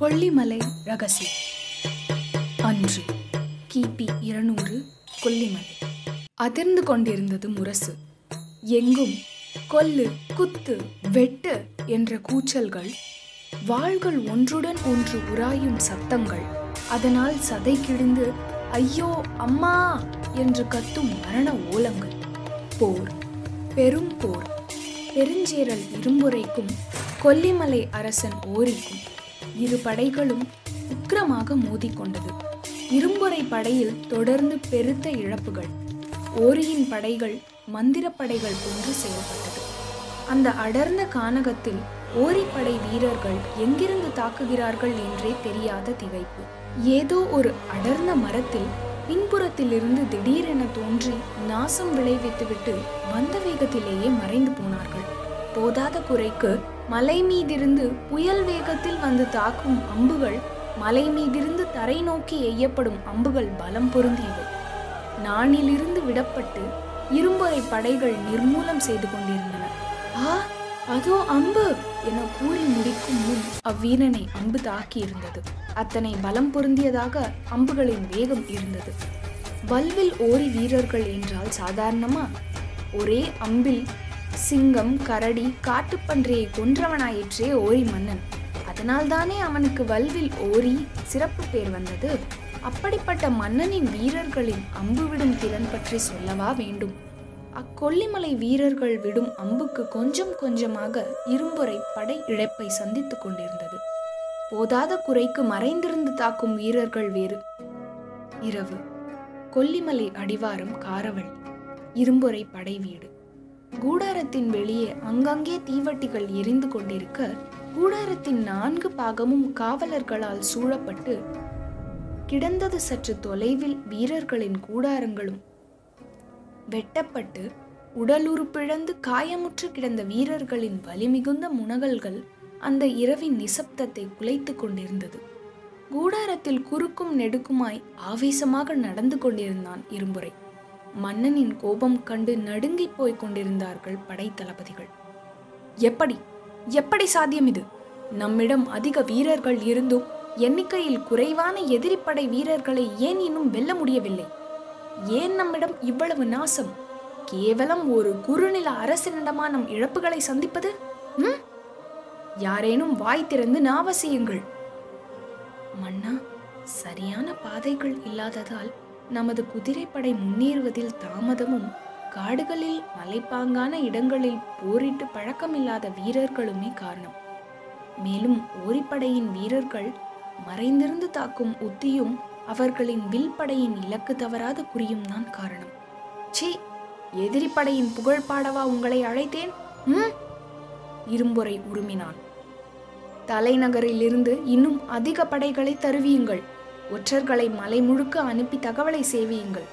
கொல்லிமலை ரகசியம் அன்று கிபி இருநூறு கொல்லிமலை அதிர்ந்து கொண்டிருந்தது முரசு எங்கும் கொல்லு குத்து வெட்டு என்ற கூச்சல்கள் வாள்கள் ஒன்றுடன் ஒன்று உராயும் சத்தங்கள் அதனால் சதை கிழிந்து ஐயோ அம்மா என்று கத்தும் மரண ஓலங்கள் போர் பெரும் போர் பெருஞ்சேரல் இரும்புரைக்கும் கொல்லிமலை அரசன் ஓரிக்கும் இரு படைகளும் உக்கிரமாக மோதிக்கொண்டது இரும்புரை படையில் தொடர்ந்து பெருத்த இழப்புகள் ஓரியின் படைகள் மந்திரப் படைகள் போன்று செயல்பட்டது அந்த அடர்ந்த கானகத்தில் ஓரிப்படை வீரர்கள் எங்கிருந்து தாக்குகிறார்கள் என்றே தெரியாத திகைப்பு ஏதோ ஒரு அடர்ந்த மரத்தில் பின்புறத்திலிருந்து திடீரென தோன்றி நாசம் விளைவித்துவிட்டு வந்த வேகத்திலேயே மறைந்து போனார்கள் போதாத குறைக்கு மலை மீதிருந்து புயல் வேகத்தில் வந்து தாக்கும் அம்புகள் மலை மீதிருந்து தரை நோக்கி எய்யப்படும் அம்புகள் பலம் பொருந்தியவை நாணிலிருந்து விடப்பட்டு இரும்புரை படைகள் நிர்மூலம் செய்து கொண்டிருந்தன ஆ அதோ அம்பு என கூறி முடிக்கும் முன் அவ்வீரனை அம்பு தாக்கியிருந்தது அத்தனை பலம் பொருந்தியதாக அம்புகளின் வேகம் இருந்தது வல்வில் ஓரி வீரர்கள் என்றால் சாதாரணமா ஒரே அம்பில் சிங்கம் கரடி காட்டுப்பன்றியை கொன்றவனாயிற்றே ஓரி மன்னன் அதனால்தானே அவனுக்கு வல்வில் ஓரி சிறப்பு பேர் வந்தது அப்படிப்பட்ட மன்னனின் வீரர்களின் அம்பு விடும் திறன் பற்றி சொல்லவா வேண்டும் அக்கொல்லிமலை வீரர்கள் விடும் அம்புக்கு கொஞ்சம் கொஞ்சமாக இரும்புரை படை இழப்பை சந்தித்துக் கொண்டிருந்தது போதாத குறைக்கு மறைந்திருந்து தாக்கும் வீரர்கள் வேறு இரவு கொல்லிமலை அடிவாரம் காரவழி இரும்புரை படை வீடு கூடாரத்தின் வெளியே அங்கங்கே தீவட்டிகள் எரிந்து கொண்டிருக்க கூடாரத்தின் நான்கு பாகமும் காவலர்களால் சூழப்பட்டு கிடந்தது சற்று தொலைவில் வீரர்களின் கூடாரங்களும் வெட்டப்பட்டு உடலுறுப்பிழந்து காயமுற்று கிடந்த வீரர்களின் வலிமிகுந்த முனகல்கள் அந்த இரவின் நிசப்தத்தை குலைத்து கொண்டிருந்தது கூடாரத்தில் குறுக்கும் நெடுக்குமாய் ஆவேசமாக நடந்து கொண்டிருந்தான் இரும்புரை மன்னனின் கோபம் கண்டு நடுங்கிப் போய்க் கொண்டிருந்தார்கள் படை தளபதிகள் எப்படி எப்படி சாத்தியம் இது நம்மிடம் அதிக வீரர்கள் இருந்தும் எண்ணிக்கையில் குறைவான எதிரிப்படை வீரர்களை ஏன் இன்னும் வெல்ல முடியவில்லை ஏன் நம்மிடம் இவ்வளவு நாசம் கேவலம் ஒரு குறுநில அரசனிடமா நம் இழப்புகளை சந்திப்பது ம்? யாரேனும் வாய் திறந்து நாவசியுங்கள் மன்னா சரியான பாதைகள் இல்லாததால் நமது குதிரைப்படை முன்னேறுவதில் தாமதமும் காடுகளில் மலைப்பாங்கான இடங்களில் போரிட்டு பழக்கமில்லாத வீரர்களுமே காரணம் மேலும் ஓரிப்படையின் வீரர்கள் மறைந்திருந்து தாக்கும் உத்தியும் அவர்களின் வில் படையின் இலக்கு தவறாத குறியும் தான் காரணம் சீ எதிரி படையின் புகழ் பாடவா உங்களை அழைத்தேன் ம் இரும்புரை உருமினான் தலைநகரிலிருந்து இன்னும் அதிக படைகளை தருவியுங்கள் ஒற்றர்களை மலை முழுக்க அனுப்பி தகவலை சேவியுங்கள்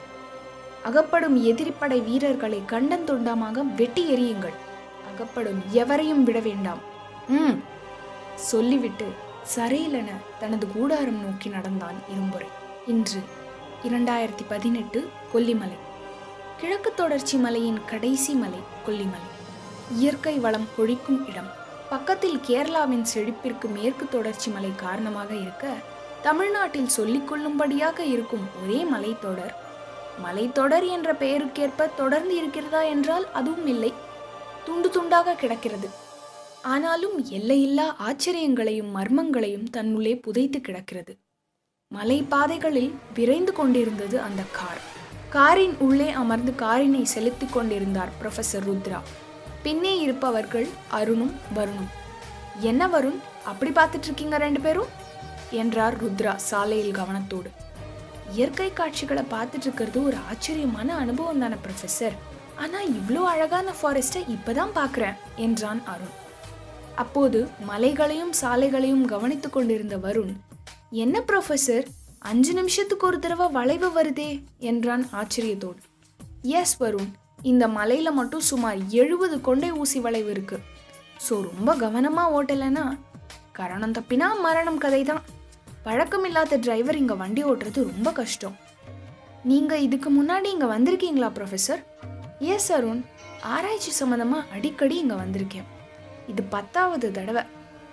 அகப்படும் எதிரிப்படை வீரர்களை கண்டந்துண்டமாக வெட்டி எறியுங்கள் அகப்படும் எவரையும் விட வேண்டாம் ம் சொல்லிவிட்டு சரையிலென தனது கூடாரம் நோக்கி நடந்தான் இரும்புரை இன்று இரண்டாயிரத்தி பதினெட்டு கொல்லிமலை கிழக்கு தொடர்ச்சி மலையின் கடைசி மலை கொல்லிமலை இயற்கை வளம் கொழிக்கும் இடம் பக்கத்தில் கேரளாவின் செழிப்பிற்கு மேற்கு தொடர்ச்சி மலை காரணமாக இருக்க தமிழ்நாட்டில் சொல்லிக் கொள்ளும்படியாக இருக்கும் ஒரே மலைத்தொடர் மலைத்தொடர் என்ற பெயருக்கேற்ப தொடர்ந்து இருக்கிறதா என்றால் அதுவும் இல்லை துண்டு துண்டாக கிடக்கிறது ஆனாலும் எல்லையில்லா ஆச்சரியங்களையும் மர்மங்களையும் தன்னுள்ளே புதைத்து கிடக்கிறது மலை பாதைகளில் விரைந்து கொண்டிருந்தது அந்த கார் காரின் உள்ளே அமர்ந்து காரினை செலுத்திக் கொண்டிருந்தார் ப்ரொஃபசர் ருத்ரா பின்னே இருப்பவர்கள் அருணும் வருணும் என்ன வருண் அப்படி பார்த்துட்டு இருக்கீங்க ரெண்டு பேரும் என்றார் ருத்ரா சாலையில் கவனத்தோடு இயற்கை காட்சிகளை பார்த்துட்டு இருக்கிறது ஒரு ஆச்சரியமான அனுபவம் தானே ப்ரொஃபசர் ஆனா இவ்வளோ அழகான ஃபாரஸ்ட்டை இப்பதான் பார்க்குறேன் என்றான் அருண் அப்போது மலைகளையும் சாலைகளையும் கவனித்துக் கொண்டிருந்த வருண் என்ன ப்ரொஃபசர் அஞ்சு நிமிஷத்துக்கு ஒரு தடவை வளைவு வருதே என்றான் ஆச்சரியத்தோடு எஸ் வருண் இந்த மலையில மட்டும் சுமார் எழுபது கொண்டை ஊசி வளைவு இருக்கு ஸோ ரொம்ப கவனமா ஓட்டலைன்னா கரணம் தப்பினா மரணம் கதை தான் பழக்கமில்லாத டிரைவர் இங்க வண்டி ஓட்டுறது ரொம்ப கஷ்டம் நீங்க இதுக்கு முன்னாடி இங்க வந்திருக்கீங்களா ப்ரொஃபசர் எஸ் அருண் ஆராய்ச்சி சம்மந்தமா அடிக்கடி இங்க வந்திருக்கேன் இது பத்தாவது தடவை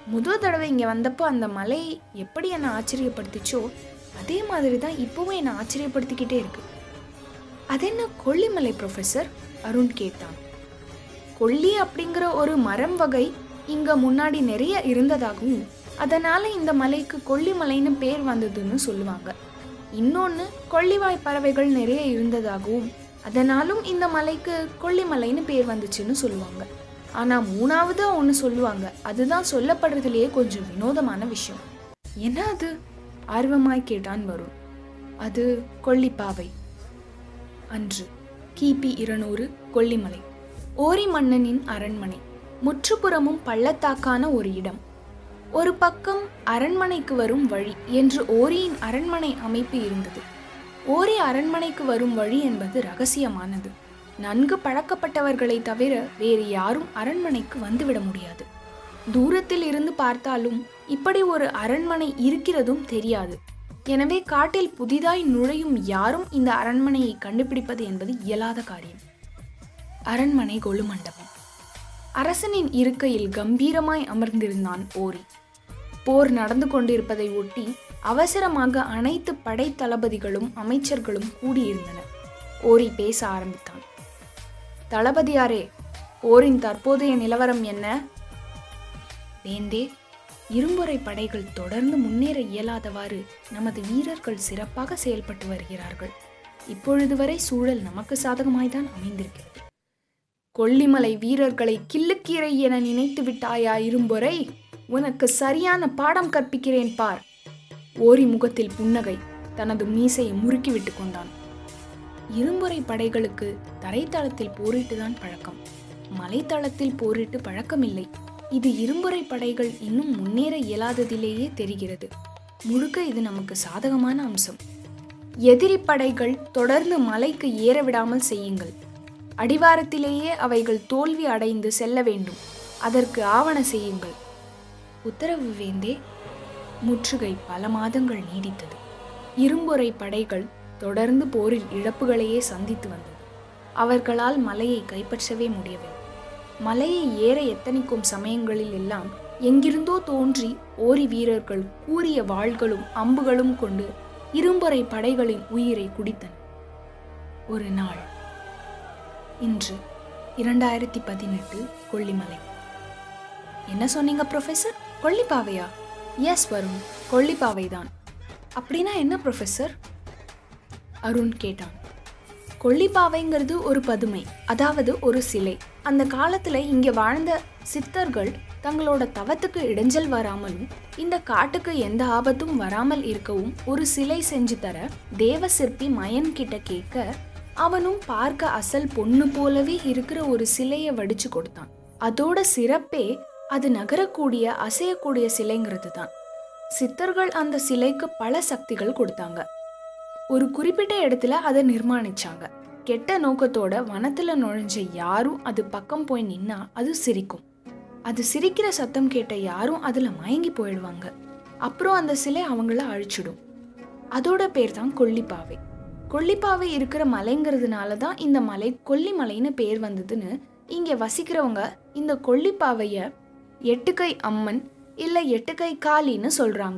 முதல் தடவை இங்கே வந்தப்போ அந்த மலை எப்படி என்னை ஆச்சரியப்படுத்திச்சோ அதே மாதிரி தான் இப்போவும் என்னை ஆச்சரியப்படுத்திக்கிட்டே இருக்கு அது என்ன கொல்லிமலை ப்ரொஃபஸர் அருண் கேட்டான் கொல்லி அப்படிங்கிற ஒரு மரம் வகை இங்க முன்னாடி நிறைய இருந்ததாகவும் அதனால இந்த மலைக்கு கொல்லிமலைன்னு பேர் வந்ததுன்னு சொல்லுவாங்க இன்னொன்று கொல்லிவாய் பறவைகள் நிறைய இருந்ததாகவும் அதனாலும் இந்த மலைக்கு கொல்லிமலைன்னு பேர் வந்துச்சுன்னு சொல்லுவாங்க ஆனா மூணாவது ஒன்று சொல்லுவாங்க அதுதான் சொல்லப்படுறதுலயே கொஞ்சம் வினோதமான விஷயம் என்ன அது ஆர்வமாய் கேட்டான் வருண் அது கொல்லிப்பாவை அன்று கிபி இருநூறு கொல்லிமலை ஓரி மன்னனின் அரண்மனை முற்றுப்புறமும் பள்ளத்தாக்கான ஒரு இடம் ஒரு பக்கம் அரண்மனைக்கு வரும் வழி என்று ஓரியின் அரண்மனை அமைப்பு இருந்தது ஓரி அரண்மனைக்கு வரும் வழி என்பது ரகசியமானது நன்கு பழக்கப்பட்டவர்களை தவிர வேறு யாரும் அரண்மனைக்கு வந்துவிட முடியாது தூரத்தில் இருந்து பார்த்தாலும் இப்படி ஒரு அரண்மனை இருக்கிறதும் தெரியாது எனவே காட்டில் புதிதாய் நுழையும் யாரும் இந்த அரண்மனையை கண்டுபிடிப்பது என்பது இயலாத காரியம் அரண்மனை கொலு மண்டபம் அரசனின் இருக்கையில் கம்பீரமாய் அமர்ந்திருந்தான் ஓரி போர் நடந்து கொண்டிருப்பதை ஒட்டி அவசரமாக அனைத்து படை தளபதிகளும் அமைச்சர்களும் கூடியிருந்தனர் ஓரி பேச ஆரம்பித்தான் தளபதியாரே போரின் தற்போதைய நிலவரம் என்ன வேந்தே இரும்புரை படைகள் தொடர்ந்து முன்னேற இயலாதவாறு நமது வீரர்கள் சிறப்பாக செயல்பட்டு வருகிறார்கள் இப்பொழுது வரை சூழல் நமக்கு சாதகமாய்தான் அமைந்திருக்கிறது கொல்லிமலை வீரர்களை கிள்ளுக்கீரை என நினைத்து விட்டாயா இரும்பொறை உனக்கு சரியான பாடம் கற்பிக்கிறேன் பார் ஓரி முகத்தில் புன்னகை தனது மீசையை முறுக்கி விட்டு கொண்டான் இரும்புரை படைகளுக்கு தரைத்தளத்தில் போரிட்டுதான் பழக்கம் மலைத்தளத்தில் போரிட்டு பழக்கமில்லை இது இரும்புரை படைகள் இன்னும் முன்னேற இயலாததிலேயே தெரிகிறது முழுக்க இது நமக்கு சாதகமான அம்சம் எதிரி படைகள் தொடர்ந்து மலைக்கு ஏற விடாமல் செய்யுங்கள் அடிவாரத்திலேயே அவைகள் தோல்வி அடைந்து செல்ல வேண்டும் அதற்கு ஆவண செய்யுங்கள் உத்தரவு வேந்தே முற்றுகை பல மாதங்கள் நீடித்தது இரும்புரை படைகள் தொடர்ந்து போரில் இழப்புகளையே சந்தித்து வந்தது அவர்களால் மலையை கைப்பற்றவே முடியவில்லை மலையை ஏற எத்தனிக்கும் சமயங்களில் எல்லாம் எங்கிருந்தோ தோன்றி ஓரி வீரர்கள் கூரிய வாள்களும் அம்புகளும் கொண்டு இரும்புரை படைகளின் உயிரை குடித்தன ஒரு நாள் இன்று இரண்டாயிரத்தி பதினெட்டு கொல்லிமலை என்ன சொன்னீங்க ப்ரொஃபஸர் கொல்லிப்பாவையா எஸ் வருண் கொல்லிப்பாவை தான் அப்படின்னா என்ன ப்ரொஃபஸர் அருண் கேட்டான் கொல்லிப்பாவைங்கிறது ஒரு பதுமை அதாவது ஒரு சிலை அந்த காலத்துல இங்க வாழ்ந்த சித்தர்கள் தங்களோட தவத்துக்கு இடைஞ்சல் வராமலும் இந்த காட்டுக்கு எந்த ஆபத்தும் வராமல் இருக்கவும் ஒரு சிலை செஞ்சு தர தேவ சிற்பி மயன் கிட்ட கேட்க அவனும் பார்க்க அசல் பொண்ணு போலவே இருக்கிற ஒரு சிலையை வடிச்சு கொடுத்தான் அதோட சிறப்பே அது நகரக்கூடிய அசையக்கூடிய சிலைங்கிறது தான் சித்தர்கள் அந்த சிலைக்கு பல சக்திகள் கொடுத்தாங்க ஒரு குறிப்பிட்ட இடத்துல அதை நிர்மாணிச்சாங்க கெட்ட நோக்கத்தோட வனத்துல நுழைஞ்ச யாரும் அது பக்கம் போய் நின்னா அது சிரிக்கும் அது சிரிக்கிற சத்தம் கேட்ட யாரும் அதுல மயங்கி போயிடுவாங்க அப்புறம் அந்த சிலை அவங்கள அழிச்சிடும் அதோட பேர் தான் கொல்லிப்பாவை கொல்லிப்பாவை இருக்கிற மலைங்கிறதுனால தான் இந்த மலை கொல்லிமலைன்னு பேர் வந்ததுன்னு இங்க வசிக்கிறவங்க இந்த கொல்லிப்பாவைய எட்டுக்கை அம்மன் இல்ல எட்டுக்கை காளின்னு சொல்றாங்க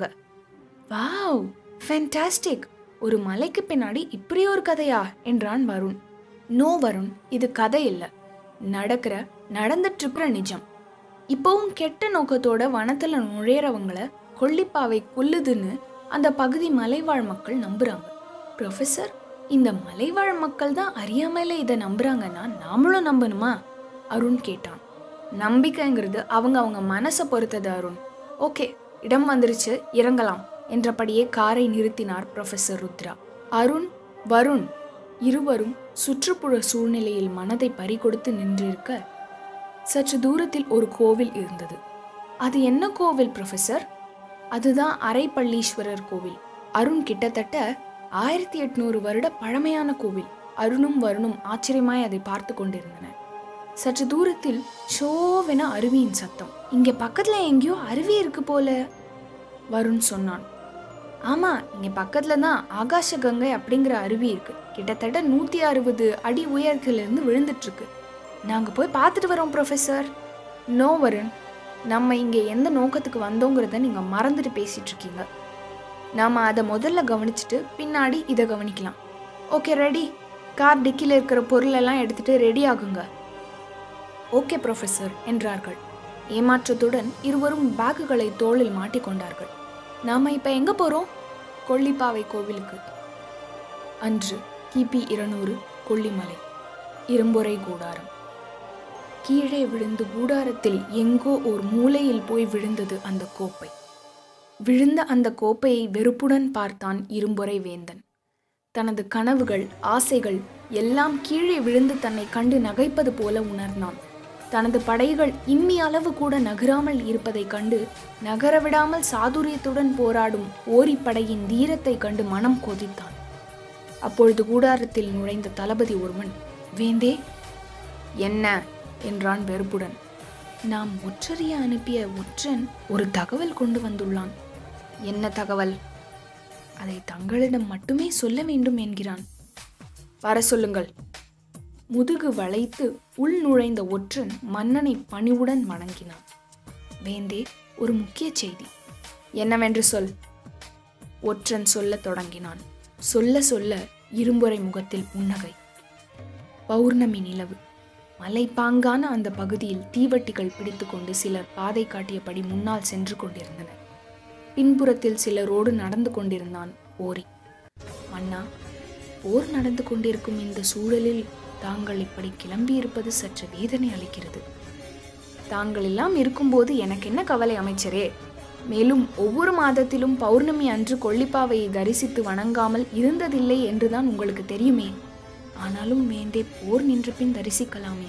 வாவ் ஃபேண்டாஸ்டிக் ஒரு மலைக்கு பின்னாடி இப்படி ஒரு கதையா என்றான் வருண் நோ வருண் இது கதை இல்ல நடக்கிற நடந்துட்டு இருக்கிற நிஜம் இப்போவும் கெட்ட நோக்கத்தோட வனத்துல நுழையறவங்கள கொல்லிப்பாவை கொல்லுதுன்னு அந்த பகுதி மலைவாழ் மக்கள் நம்புறாங்க ப்ரொஃபசர் இந்த மலைவாழ் மக்கள் தான் அறியாமையில இதை நம்புறாங்கன்னா நாமளும் நம்பணுமா அருண் கேட்டான் நம்பிக்கைங்கிறது அவங்க அவங்க மனசை பொறுத்தது அருண் ஓகே இடம் வந்துருச்சு இறங்கலாம் என்றபடியே காரை நிறுத்தினார் ப்ரொஃபசர் ருத்ரா அருண் வருண் இருவரும் சுற்றுப்புற சூழ்நிலையில் மனதை பறிகொடுத்து நின்றிருக்க சற்று தூரத்தில் ஒரு கோவில் இருந்தது அது என்ன கோவில் ப்ரொஃபசர் அதுதான் அரைப்பள்ளீஸ்வரர் கோவில் அருண் கிட்டத்தட்ட ஆயிரத்தி எட்நூறு வருட பழமையான கோவில் அருணும் வருணும் ஆச்சரியமாய் அதை பார்த்து கொண்டிருந்தனர் சற்று தூரத்தில் ஷோவென அருவியின் சத்தம் இங்க பக்கத்துல எங்கேயோ அருவி இருக்கு போல வருண் சொன்னான் ஆமா இங்க பக்கத்துல தான் ஆகாஷ கங்கை அப்படிங்கிற அருவி இருக்கு கிட்டத்தட்ட நூத்தி அறுபது அடி உயரத்துல இருந்து விழுந்துட்டு இருக்கு நாங்க போய் பார்த்துட்டு வரோம் ப்ரொஃபசர் நோ வருண் நம்ம இங்கே எந்த நோக்கத்துக்கு வந்தோங்கிறத நீங்கள் மறந்துட்டு பேசிட்டு இருக்கீங்க நாம் அதை முதல்ல கவனிச்சுட்டு பின்னாடி இதை கவனிக்கலாம் ஓகே ரெடி கார் டிக்கியில் இருக்கிற பொருளெல்லாம் எடுத்துட்டு ரெடி ஆகுங்க ஓகே ப்ரொஃபஸர் என்றார்கள் ஏமாற்றத்துடன் இருவரும் பேக்குகளை தோளில் மாட்டிக்கொண்டார்கள் நாம இப்போ எங்கே போகிறோம் கொல்லிப்பாவை கோவிலுக்கு அன்று கிபி இருநூறு கொல்லிமலை இரும்பொறை கூடாரம் கீழே விழுந்து கூடாரத்தில் எங்கோ ஓர் மூலையில் போய் விழுந்தது அந்த கோப்பை விழுந்த அந்த கோப்பையை வெறுப்புடன் பார்த்தான் இரும்பொறை வேந்தன் தனது கனவுகள் ஆசைகள் எல்லாம் கீழே விழுந்து தன்னை கண்டு நகைப்பது போல உணர்ந்தான் தனது படைகள் இம்மி அளவு கூட நகராமல் இருப்பதைக் கண்டு நகரவிடாமல் சாதுரியத்துடன் போராடும் ஓரிப்படையின் தீரத்தைக் கண்டு மனம் கொதித்தான் அப்பொழுது கூடாரத்தில் நுழைந்த தளபதி ஒருவன் வேந்தே என்ன என்றான் வெறுப்புடன் நாம் ஒற்றறிய அனுப்பிய ஒற்றன் ஒரு தகவல் கொண்டு வந்துள்ளான் என்ன தகவல் அதை தங்களிடம் மட்டுமே சொல்ல வேண்டும் என்கிறான் வர சொல்லுங்கள் முதுகு வளைத்து உள் நுழைந்த ஒற்றன் மன்னனை பணிவுடன் வணங்கினான் வேந்தே ஒரு முக்கிய செய்தி என்னவென்று சொல் ஒற்றன் சொல்லத் தொடங்கினான் சொல்ல சொல்ல இரும்புரை முகத்தில் புன்னகை பௌர்ணமி நிலவு மலைப்பாங்கான அந்த பகுதியில் தீவட்டிகள் பிடித்துக்கொண்டு சிலர் பாதை காட்டியபடி முன்னால் சென்று கொண்டிருந்தனர் பின்புறத்தில் சிலரோடு நடந்து கொண்டிருந்தான் ஓரி மன்னா போர் நடந்து கொண்டிருக்கும் இந்த சூழலில் தாங்கள் இப்படி கிளம்பியிருப்பது சற்று வேதனை அளிக்கிறது தாங்கள் எல்லாம் இருக்கும்போது எனக்கு என்ன கவலை அமைச்சரே மேலும் ஒவ்வொரு மாதத்திலும் பௌர்ணமி அன்று கொல்லிப்பாவையை தரிசித்து வணங்காமல் இருந்ததில்லை என்றுதான் உங்களுக்கு தெரியுமே ஆனாலும் வேண்டே போர் நின்ற பின் தரிசிக்கலாமே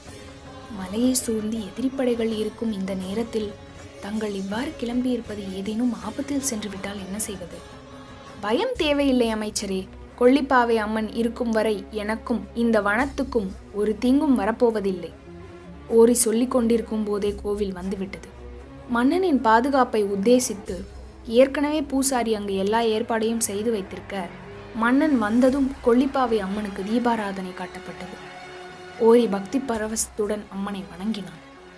மலையை சூழ்ந்து எதிரிப்படைகள் இருக்கும் இந்த நேரத்தில் தங்கள் இவ்வாறு கிளம்பியிருப்பது ஏதேனும் ஆபத்தில் சென்று விட்டால் என்ன செய்வது பயம் தேவையில்லை அமைச்சரே கொள்ளிப்பாவை அம்மன் இருக்கும் வரை எனக்கும் இந்த வனத்துக்கும் ஒரு தீங்கும் வரப்போவதில்லை ஓரி சொல்லிக் கொண்டிருக்கும் போதே கோவில் வந்துவிட்டது மன்னனின் பாதுகாப்பை உத்தேசித்து ஏற்கனவே பூசாரி அங்கு எல்லா ஏற்பாடையும் செய்து வைத்திருக்க மன்னன் வந்ததும் கொள்ளிப்பாவை அம்மனுக்கு தீபாராதனை காட்டப்பட்டது ஓரி பக்தி பரவசத்துடன் அம்மனை வணங்கினான்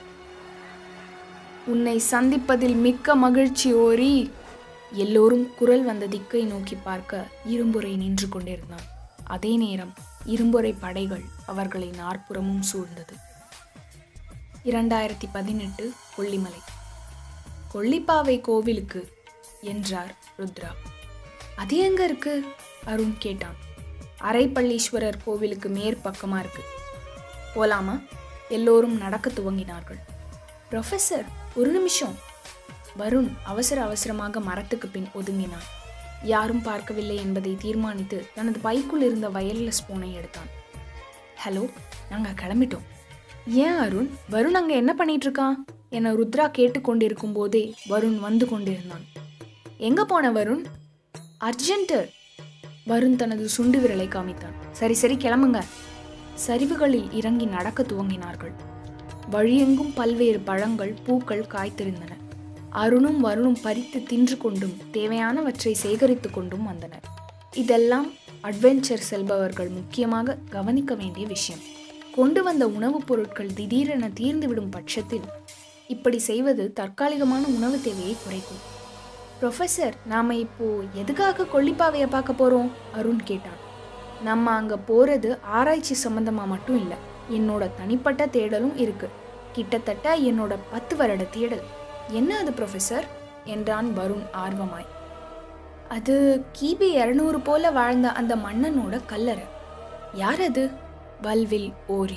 உன்னை சந்திப்பதில் மிக்க மகிழ்ச்சி ஓரி எல்லோரும் குரல் வந்த திக்கை நோக்கி பார்க்க இரும்புரை நின்று கொண்டிருந்தான் அதே நேரம் இரும்புரை படைகள் அவர்களை நாற்புறமும் சூழ்ந்தது இரண்டாயிரத்தி பதினெட்டு கொல்லிமலை கொல்லிப்பாவை கோவிலுக்கு என்றார் ருத்ரா அது எங்க இருக்கு அருண் கேட்டான் அரைப்பள்ளீஸ்வரர் கோவிலுக்கு மேற்பக்கமா இருக்கு போலாமா எல்லோரும் நடக்க துவங்கினார்கள் ப்ரொஃபஸர் ஒரு நிமிஷம் வருண் அவசர அவசரமாக மரத்துக்கு பின் ஒதுங்கினான் யாரும் பார்க்கவில்லை என்பதை தீர்மானித்து தனது பைக்குள் இருந்த வயர்லெஸ் போனை எடுத்தான் ஹலோ நாங்கள் கிளம்பிட்டோம் ஏன் அருண் வருண் அங்கே என்ன பண்ணிட்டு இருக்கான் என ருத்ரா கேட்டுக்கொண்டிருக்கும் போதே வருண் வந்து கொண்டிருந்தான் எங்க போன வருண் அர்ஜென்ட்டு வருண் தனது சுண்டு விரலை காமித்தான் சரி சரி கிளம்புங்க சரிவுகளில் இறங்கி நடக்க துவங்கினார்கள் வழியெங்கும் பல்வேறு பழங்கள் பூக்கள் காய்த்திருந்தன அருணும் வருணும் பறித்து தின்று கொண்டும் தேவையானவற்றை சேகரித்து கொண்டும் வந்தனர் இதெல்லாம் அட்வென்ச்சர் செல்பவர்கள் முக்கியமாக கவனிக்க வேண்டிய விஷயம் கொண்டு வந்த உணவுப் பொருட்கள் திடீரென தீர்ந்துவிடும் பட்சத்தில் இப்படி செய்வது தற்காலிகமான உணவு தேவையை குறைக்கும் ப்ரொஃபஸர் நாம இப்போ எதுக்காக கொல்லிப்பாவையை பார்க்க போறோம் அருண் கேட்டான் நம்ம அங்க போறது ஆராய்ச்சி சம்பந்தமா மட்டும் இல்லை என்னோட தனிப்பட்ட தேடலும் இருக்கு கிட்டத்தட்ட என்னோட பத்து வருட தேடல் என்ன அது ப்ரொஃபஸர் என்றான் வருண் ஆர்வமாய் அது கிபி இரநூறு போல வாழ்ந்த அந்த மன்னனோட கல்லறை யார் அது வல்வில் ஓரி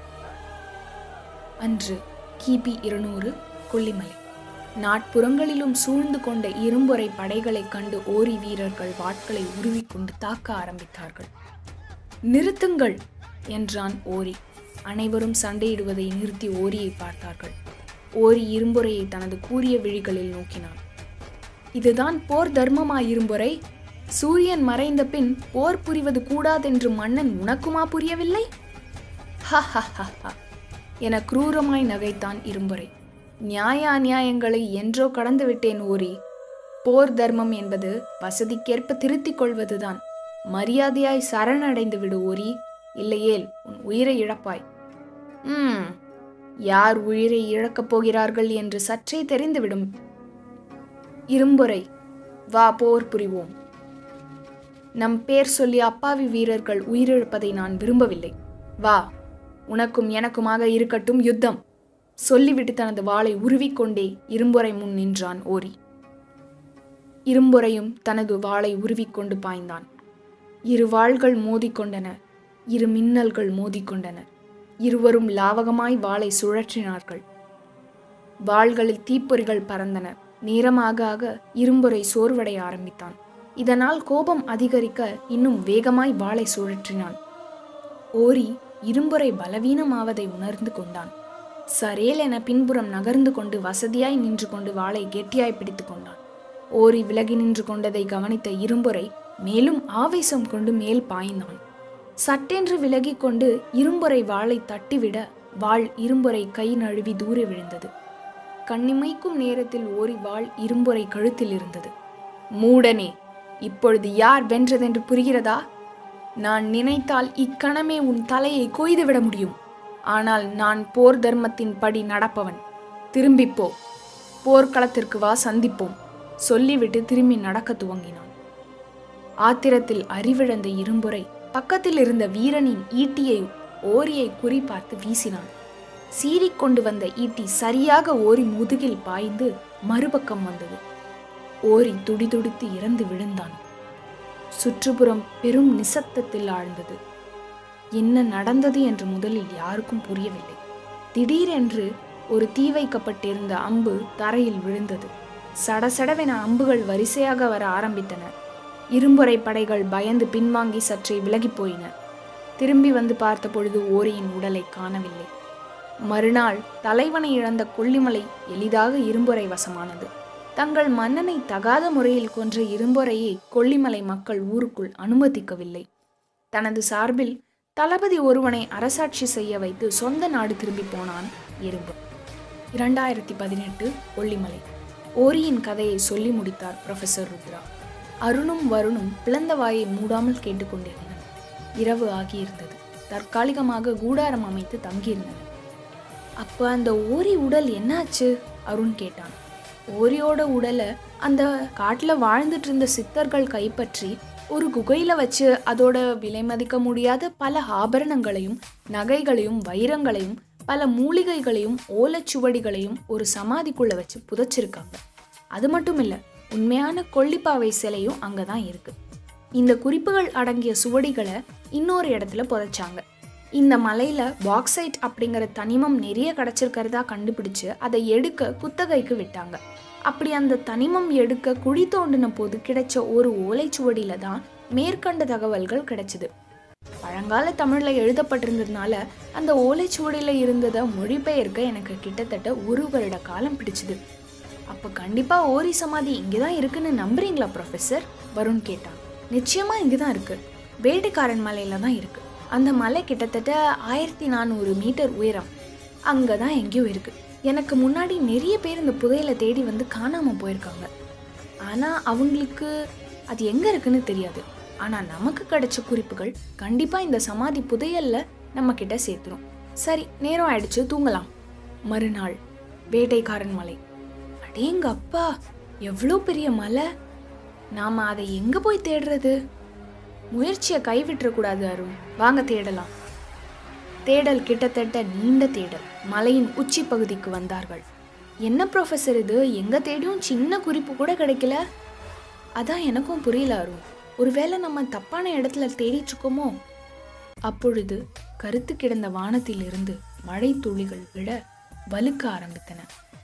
அன்று கிபி இருநூறு கொல்லிமலை நாட்புறங்களிலும் சூழ்ந்து கொண்ட இரும்பொறை படைகளைக் கண்டு ஓரி வீரர்கள் வாட்களை உருவிக்கொண்டு தாக்க ஆரம்பித்தார்கள் நிறுத்துங்கள் என்றான் ஓரி அனைவரும் சண்டையிடுவதை நிறுத்தி ஓரியை பார்த்தார்கள் ஓரி இரும்புரையை தனது கூரிய விழிகளில் நோக்கினான் இதுதான் போர் தர்மமா இரும்புரை சூரியன் மறைந்த பின் போர் புரிவது கூடாதென்று மன்னன் உனக்குமா புரியவில்லை ஹ ஹ ஹ ஹ என குரூரமாய் நகைத்தான் இரும்புரை நியாய அநியாயங்களை என்றோ கடந்து விட்டேன் ஓரி போர் தர்மம் என்பது வசதிக்கேற்ப திருத்திக் கொள்வதுதான் மரியாதையாய் சரணடைந்து விடு ஓரி இல்லையேல் உன் உயிரை இழப்பாய் ம் யார் உயிரை இழக்கப் போகிறார்கள் என்று சற்றே தெரிந்துவிடும் இரும்புரை வா போர் புரிவோம் நம் பேர் சொல்லி அப்பாவி வீரர்கள் உயிரிழப்பதை நான் விரும்பவில்லை வா உனக்கும் எனக்குமாக இருக்கட்டும் யுத்தம் சொல்லிவிட்டு தனது வாளை உருவிக்கொண்டே இரும்புரை முன் நின்றான் ஓரி இரும்புரையும் தனது வாளை உருவிக்கொண்டு பாய்ந்தான் இரு வாள்கள் மோதிக்கொண்டன இரு மின்னல்கள் மோதிக்கொண்டன இருவரும் லாவகமாய் வாளை சுழற்றினார்கள் வாள்களில் தீப்பொறிகள் பறந்தன நேரமாக ஆக இரும்புரை சோர்வடைய ஆரம்பித்தான் இதனால் கோபம் அதிகரிக்க இன்னும் வேகமாய் வாளை சுழற்றினான் ஓரி இரும்புரை பலவீனமாவதை உணர்ந்து கொண்டான் சரேல் என பின்புறம் நகர்ந்து கொண்டு வசதியாய் நின்று கொண்டு வாளை கெட்டியாய் பிடித்து கொண்டான் ஓரி விலகி நின்று கொண்டதை கவனித்த இரும்புரை மேலும் ஆவேசம் கொண்டு மேல் பாய்ந்தான் சட்டென்று விலகி கொண்டு இரும்புரை வாளை தட்டிவிட வாள் இரும்புரை கை நழுவி தூர விழுந்தது கண்ணிமைக்கும் நேரத்தில் ஓரி வாள் இரும்புரை கழுத்தில் இருந்தது மூடனே இப்பொழுது யார் வென்றதென்று புரிகிறதா நான் நினைத்தால் இக்கணமே உன் தலையை கொய்துவிட முடியும் ஆனால் நான் போர் தர்மத்தின் படி நடப்பவன் திரும்பிப் போ போர்க்களத்திற்கு வா சந்திப்போம் சொல்லிவிட்டு திரும்பி நடக்க துவங்கினான் ஆத்திரத்தில் அறிவிழந்த இரும்புரை பக்கத்தில் இருந்த வீரனின் ஈட்டியை ஓரியை குறிபார்த்து வீசினான் சீறிக்கொண்டு வந்த ஈட்டி சரியாக ஓரி முதுகில் பாய்ந்து மறுபக்கம் வந்தது ஓரி துடிதுடித்து இறந்து விழுந்தான் சுற்றுப்புறம் பெரும் நிசப்தத்தில் ஆழ்ந்தது என்ன நடந்தது என்று முதலில் யாருக்கும் புரியவில்லை திடீரென்று ஒரு தீ வைக்கப்பட்டிருந்த அம்பு தரையில் விழுந்தது சடசடவென அம்புகள் வரிசையாக வர ஆரம்பித்தன இரும்புரை படைகள் பயந்து பின்வாங்கி சற்றே விலகிப் போயின திரும்பி வந்து பார்த்த பொழுது ஓரியின் உடலை காணவில்லை மறுநாள் தலைவனை இழந்த கொல்லிமலை எளிதாக இரும்புரை வசமானது தங்கள் மன்னனை தகாத முறையில் கொன்ற இரும்புரையை கொல்லிமலை மக்கள் ஊருக்குள் அனுமதிக்கவில்லை தனது சார்பில் தளபதி ஒருவனை அரசாட்சி செய்ய வைத்து சொந்த நாடு திரும்பி போனான் எறும்பு இரண்டாயிரத்தி பதினெட்டு கொல்லிமலை ஓரியின் கதையை சொல்லி முடித்தார் ப்ரொஃபசர் ருத்ரா அருணும் வருணும் பிளந்த வாயை மூடாமல் கேட்டுக்கொண்டிருந்தனர் இரவு ஆகியிருந்தது தற்காலிகமாக கூடாரம் அமைத்து தங்கியிருந்தனர் அப்ப அந்த ஓரி உடல் என்னாச்சு அருண் கேட்டான் ஓரியோட உடலை அந்த காட்டுல வாழ்ந்துட்டு இருந்த சித்தர்கள் கைப்பற்றி ஒரு குகையில வச்சு அதோட விலை மதிக்க முடியாத பல ஆபரணங்களையும் நகைகளையும் வைரங்களையும் பல மூலிகைகளையும் ஓலைச்சுவடிகளையும் ஒரு சமாதிக்குள்ள வச்சு புதைச்சிருக்காங்க அது மட்டும் இல்ல உண்மையான கொல்லிப்பாவை சிலையும் அங்கதான் இருக்கு இந்த குறிப்புகள் அடங்கிய சுவடிகளை இன்னொரு இடத்துல புதைச்சாங்க இந்த மலையில பாக்சைட் அப்படிங்கிற தனிமம் நிறைய கிடைச்சிருக்கிறதா கண்டுபிடிச்சு அதை எடுக்க குத்தகைக்கு விட்டாங்க அப்படி அந்த தனிமம் எடுக்க குழி தோண்டின போது கிடைச்ச ஒரு ஓலைச்சுவடியில தான் மேற்கண்ட தகவல்கள் கிடைச்சது பழங்கால தமிழ்ல எழுதப்பட்டிருந்ததுனால அந்த ஓலைச்சுவடியில இருந்ததை மொழிபெயர்க்க எனக்கு கிட்டத்தட்ட ஒரு வருட காலம் பிடிச்சது அப்ப கண்டிப்பா ஓரி சமாதி இங்கதான் இருக்குன்னு நம்புறீங்களா ப்ரொஃபசர் வருண் கேட்டான் நிச்சயமா இங்கதான் இருக்கு வேட்டைக்காரன் மலையில தான் இருக்கு அந்த மலை கிட்டத்தட்ட ஆயிரத்தி நானூறு மீட்டர் உயரம் அங்கதான் எங்கேயோ இருக்கு எனக்கு முன்னாடி நிறைய பேர் இந்த புதையலை தேடி வந்து காணாம போயிருக்காங்க ஆனா அவங்களுக்கு அது எங்க இருக்குன்னு தெரியாது ஆனா நமக்கு கிடைச்ச குறிப்புகள் கண்டிப்பா இந்த சமாதி புதையல்ல நம்ம கிட்ட சேர்த்துரும் சரி நேரம் ஆயிடுச்சு தூங்கலாம் மறுநாள் வேட்டைக்காரன் மலை அடேங்க அப்பா எவ்வளோ பெரிய மலை நாம அதை எங்க போய் தேடுறது முயற்சியை கைவிட்டுறக்கூடாது அருண் வாங்க தேடலாம் தேடல் கிட்டத்தட்ட நீண்ட தேடல் மலையின் உச்சி பகுதிக்கு வந்தார்கள் என்ன ப்ரொஃபஸர் இது எங்க தேடியும் சின்ன குறிப்பு கூட கிடைக்கல அதான் எனக்கும் புரியல அருண் ஒருவேளை நம்ம தப்பான இடத்துல தேடிட்டு இருக்கோமோ அப்பொழுது கருத்து கிடந்த வானத்திலிருந்து மழை துளிகள் விழ வலுக்க ஆரம்பித்தன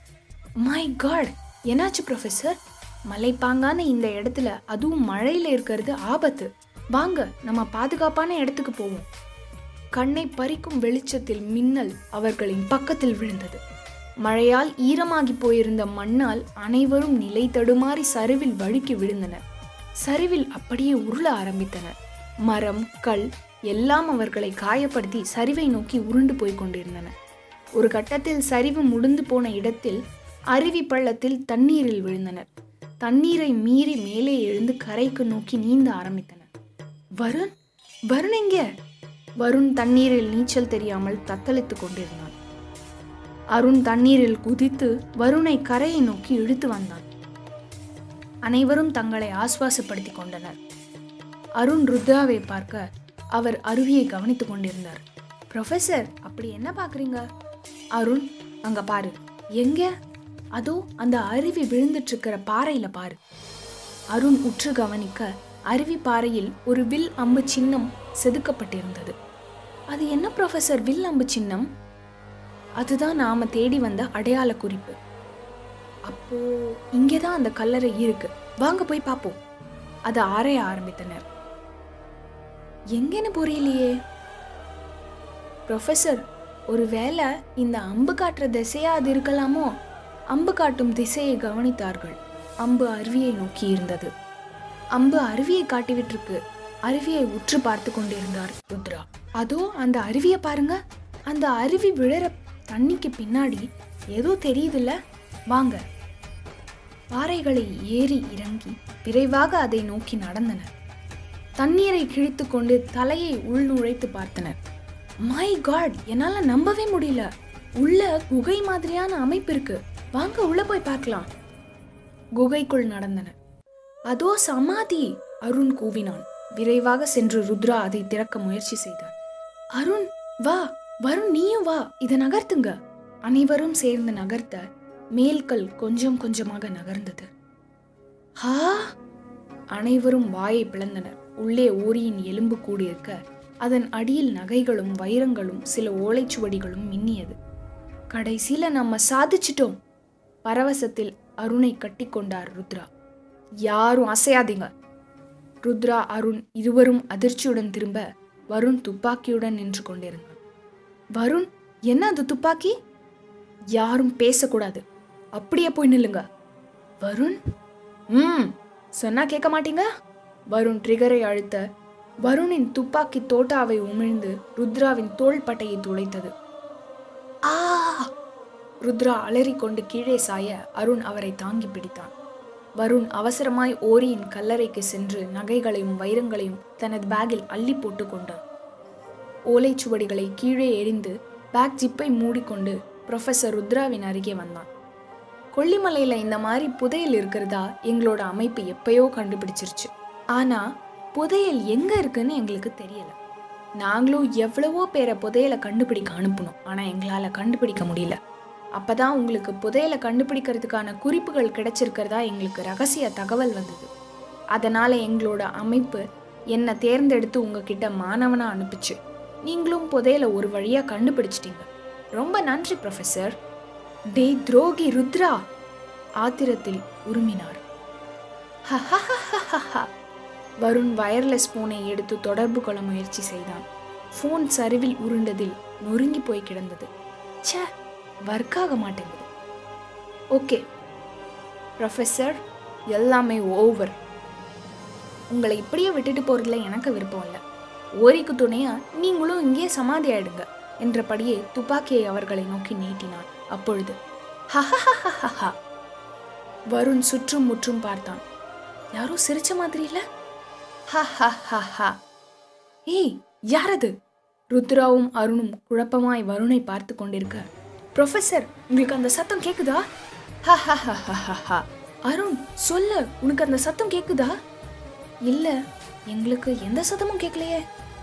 மை காட் என்னாச்சு ப்ரொஃபஸர் மலைப்பாங்கான இந்த இடத்துல அதுவும் மழையில இருக்கிறது ஆபத்து வாங்க நம்ம பாதுகாப்பான இடத்துக்கு போவோம் கண்ணை பறிக்கும் வெளிச்சத்தில் மின்னல் அவர்களின் பக்கத்தில் விழுந்தது மழையால் ஈரமாகி போயிருந்த மண்ணால் அனைவரும் நிலை தடுமாறி சரிவில் வழுக்கி விழுந்தனர் சரிவில் அப்படியே உருள ஆரம்பித்தனர் மரம் கல் எல்லாம் அவர்களை காயப்படுத்தி சரிவை நோக்கி உருண்டு போய் கொண்டிருந்தன ஒரு கட்டத்தில் சரிவு முடிந்து போன இடத்தில் அருவி பள்ளத்தில் தண்ணீரில் விழுந்தனர் தண்ணீரை மீறி மேலே எழுந்து கரைக்கு நோக்கி நீந்த ஆரம்பித்தனர் வருண் வருண் எங்க வருண் தண்ணீரில் நீச்சல் தெரியாமல் தத்தளித்துக் கொண்டிருந்தான் அருண் தண்ணீரில் குதித்து வருணை கரையை நோக்கி இழுத்து வந்தான் அனைவரும் தங்களை ஆஸ்வாசப்படுத்திக் கொண்டனர் அருண் ருத்ராவை பார்க்க அவர் அருவியை கவனித்துக் கொண்டிருந்தார் ப்ரொஃபசர் அப்படி என்ன பார்க்குறீங்க அருண் அங்க பாரு எங்க அதோ அந்த அருவி விழுந்துட்டு இருக்கிற பாறையில பாரு அருண் உற்று கவனிக்க அருவி பாறையில் ஒரு வில் அம்பு சின்னம் செதுக்கப்பட்டிருந்தது அது என்ன ப்ரொஃபசர் வில் அம்பு சின்னம் அதுதான் நாம தேடி வந்த அடையாள குறிப்பு அப்போ இங்கேதான் அந்த கல்லறை இருக்கு வாங்க போய் பார்ப்போம் அதை ஆராய ஆரம்பித்தனர் எங்கன்னு புரியலையே ப்ரொஃபசர் ஒருவேளை இந்த அம்பு காட்டுற திசையா அது இருக்கலாமோ அம்பு காட்டும் திசையை கவனித்தார்கள் அம்பு அருவியை நோக்கி இருந்தது அம்பு அருவியை காட்டிவிட்டிருக்கு அருவியை உற்று பார்த்து கொண்டிருந்தார் ருத்ரா அதோ அந்த அருவியை பாருங்க அந்த அருவி விழற தண்ணிக்கு பின்னாடி ஏதோ தெரியுதுல்ல வாங்க பாறைகளை ஏறி இறங்கி விரைவாக அதை நோக்கி நடந்தனர் தண்ணீரை கிழித்து கொண்டு தலையை உள்நுழைத்து பார்த்தனர் மை காட் என்னால நம்பவே முடியல உள்ள குகை மாதிரியான அமைப்பு இருக்கு வாங்க உள்ள போய் பார்க்கலாம் குகைக்குள் நடந்தனர் அதோ சமாதி அருண் கூவினான் விரைவாக சென்று ருத்ரா அதை திறக்க முயற்சி செய்தார் அருண் வா வருண் நீயும் வா இதை நகர்த்துங்க அனைவரும் சேர்ந்து நகர்த்த மேல்கல் கொஞ்சம் கொஞ்சமாக நகர்ந்தது ஹா அனைவரும் வாயை பிளந்தனர் உள்ளே ஓரியின் எலும்பு கூடியிருக்க அதன் அடியில் நகைகளும் வைரங்களும் சில ஓலைச்சுவடிகளும் மின்னியது கடைசியில நம்ம சாதிச்சிட்டோம் பரவசத்தில் அருணை கட்டிக்கொண்டார் ருத்ரா யாரும் அசையாதீங்க ருத்ரா அருண் இருவரும் அதிர்ச்சியுடன் திரும்ப வருண் துப்பாக்கியுடன் நின்று கொண்டிருந்தான் வருண் என்ன அது துப்பாக்கி யாரும் பேசக்கூடாது அப்படியே போய் நில்லுங்க வருண் ம் சொன்னா கேட்க மாட்டீங்க வருண் ட்ரிகரை அழுத்த வருணின் துப்பாக்கி தோட்டாவை உமிழ்ந்து ருத்ராவின் தோள்பட்டையை துளைத்தது ஆ ருத்ரா அலறிக்கொண்டு கீழே சாய அருண் அவரை தாங்கி பிடித்தான் வருண் அவசரமாய் ஓரியின் கல்லறைக்கு சென்று நகைகளையும் வைரங்களையும் தனது பேக்கில் அள்ளி போட்டு கொண்டான் ஓலைச்சுவடிகளை கீழே எறிந்து பேக் ஜிப்பை மூடிக்கொண்டு ப்ரொஃபசர் ருத்ராவின் அருகே வந்தான் கொல்லிமலையில இந்த மாதிரி புதையல் இருக்கிறதா எங்களோட அமைப்பு எப்பயோ கண்டுபிடிச்சிருச்சு ஆனா புதையல் எங்க இருக்குன்னு எங்களுக்கு தெரியல நாங்களும் எவ்வளவோ பேரை புதையலை கண்டுபிடிக்க அனுப்பணும் ஆனா எங்களால கண்டுபிடிக்க முடியல அப்பதான் உங்களுக்கு புதையலை கண்டுபிடிக்கிறதுக்கான குறிப்புகள் கிடைச்சிருக்கிறதா எங்களுக்கு ரகசிய தகவல் வந்தது அதனால எங்களோட அமைப்பு என்னை தேர்ந்தெடுத்து உங்ககிட்ட மாணவனா அனுப்பிச்சு நீங்களும் புதையலை ஒரு வழியா கண்டுபிடிச்சிட்டீங்க ரொம்ப நன்றி ப்ரொஃபசர் டேய் துரோகி ருத்ரா ஆத்திரத்தில் உருமினார் ஹஹஹஹஹஹ. வருண் வயர்லெஸ் போனை எடுத்து தொடர்பு கொள்ள முயற்சி செய்தான் ஃபோன் சரிவில் உருண்டதில் நொறுங்கி போய் கிடந்தது ச்சே ஒர்க் ஆக மாட்டேங்குது ஓகே ப்ரொஃபஸர் எல்லாமே ஓவர் உங்களை இப்படியே விட்டுட்டு போறதுல எனக்கு விருப்பம் இல்லை ஓரிக்கு துணையா நீங்களும் இங்கே சமாதி ஆயிடுங்க என்றபடியே துப்பாக்கியை அவர்களை நோக்கி நீட்டினான் அப்பொழுது ஹஹஹஹஹஹா வருண் சுற்றும் முற்றும் பார்த்தான் யாரோ சிரிச்ச மாதிரி இல்ல ஹஹஹஹா ஏய் யாரது ருத்ராவும் அருணும் குழப்பமாய் வருணை பார்த்து கொண்டிருக்க ப்ரொஃபசர் உங்களுக்கு அந்த சத்தம் கேக்குதா ஹஹஹஹஹா அருண் சொல்லு உனக்கு அந்த சத்தம் கேக்குதா இல்ல எங்களுக்கு எந்த சத்தமும் கேட்கலையே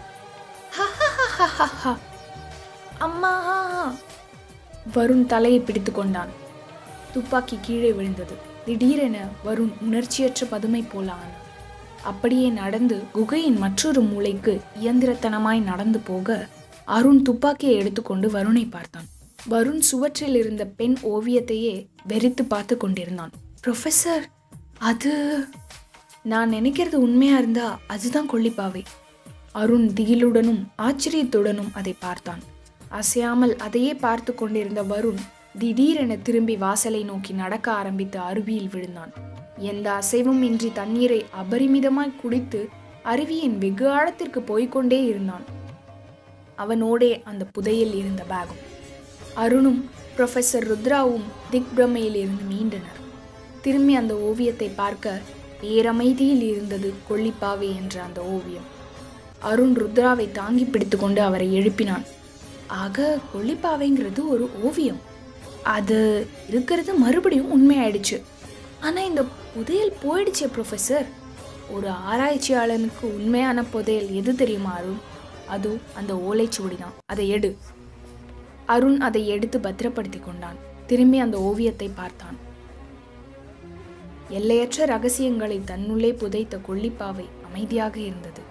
ஹஹஹஹஹா அம்மா வருண் தலையை பிடித்து கொண்டான் துப்பாக்கி கீழே விழுந்தது திடீரென வருண் உணர்ச்சியற்ற பதுமை போல ஆனான் அப்படியே நடந்து குகையின் மற்றொரு மூலைக்கு இயந்திரத்தனமாய் நடந்து போக அருண் துப்பாக்கியை எடுத்துக்கொண்டு வருணை பார்த்தான் வருண் சுவற்றில் இருந்த பெண் ஓவியத்தையே வெறித்து பார்த்து கொண்டிருந்தான் ப்ரொஃபசர் அது நான் நினைக்கிறது உண்மையா இருந்தா அதுதான் கொல்லிப்பாவை அருண் திகிலுடனும் ஆச்சரியத்துடனும் அதை பார்த்தான் அசையாமல் அதையே பார்த்து கொண்டிருந்த வருண் திடீரென திரும்பி வாசலை நோக்கி நடக்க ஆரம்பித்து அருவியில் விழுந்தான் எந்த அசைவும் இன்றி தண்ணீரை அபரிமிதமாய் குடித்து அருவியின் வெகு ஆழத்திற்கு போய்க்கொண்டே இருந்தான் அவனோடே அந்த புதையில் இருந்த பேகும் அருணும் ப்ரொஃபசர் ருத்ராவும் திக் பிரமையில் இருந்து மீண்டனர் திரும்பி அந்த ஓவியத்தை பார்க்க பேரமைதியில் இருந்தது கொல்லிப்பாவை என்ற அந்த ஓவியம் அருண் ருத்ராவை தாங்கி பிடித்துக்கொண்டு அவரை எழுப்பினான் ஆக கொல்லிப்பாவைங்கிறது ஒரு ஓவியம் அது இருக்கிறது மறுபடியும் உண்மையாயிடுச்சு ஆனா இந்த புதையல் போயிடுச்சே ப்ரொஃபசர் ஒரு ஆராய்ச்சியாளனுக்கு உண்மையான புதையல் எது தெரியுமா அருண் அதுவும் அந்த ஓலைச்சுவடி தான் அதை எடு அருண் அதை எடுத்து பத்திரப்படுத்தி கொண்டான் திரும்பி அந்த ஓவியத்தை பார்த்தான் எல்லையற்ற ரகசியங்களை தன்னுள்ளே புதைத்த கொல்லிப்பாவை அமைதியாக இருந்தது